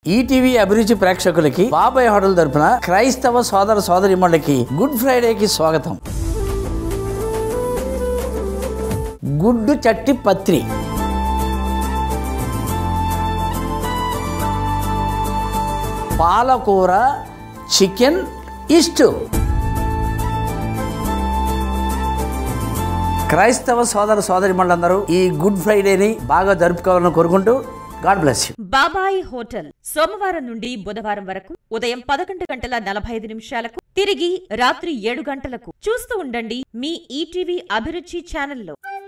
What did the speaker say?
ETV అభిరుచి ప్రేక్షకులకి బాబాయ్ హోటల్ తరపున క్రైస్తవ సోదర సోదరిమణులకి గుడ్ ఫ్రైడేకి స్వాగతం గుడ్డు చట్టి పత్రి పాలకూర చికెన్ ఇస్టు క్రైస్తవ సోదర సోదరిమణులందరూ ఈ గుడ్ ఫ్రైడేని బాగా జరుపుకోవాలని కోరుకుంటూ God bless you Babai hotel సోమవారం నుండి బుధవారం వరకు ఉదయం పదకొండు గంటల నలభై ఐదు నిమిషాలకు తిరిగి రాత్రి ఏడు గంటలకు చూస్తూ ఉండండి మీ ఈటీవీ అభిరుచి ఛానల్లో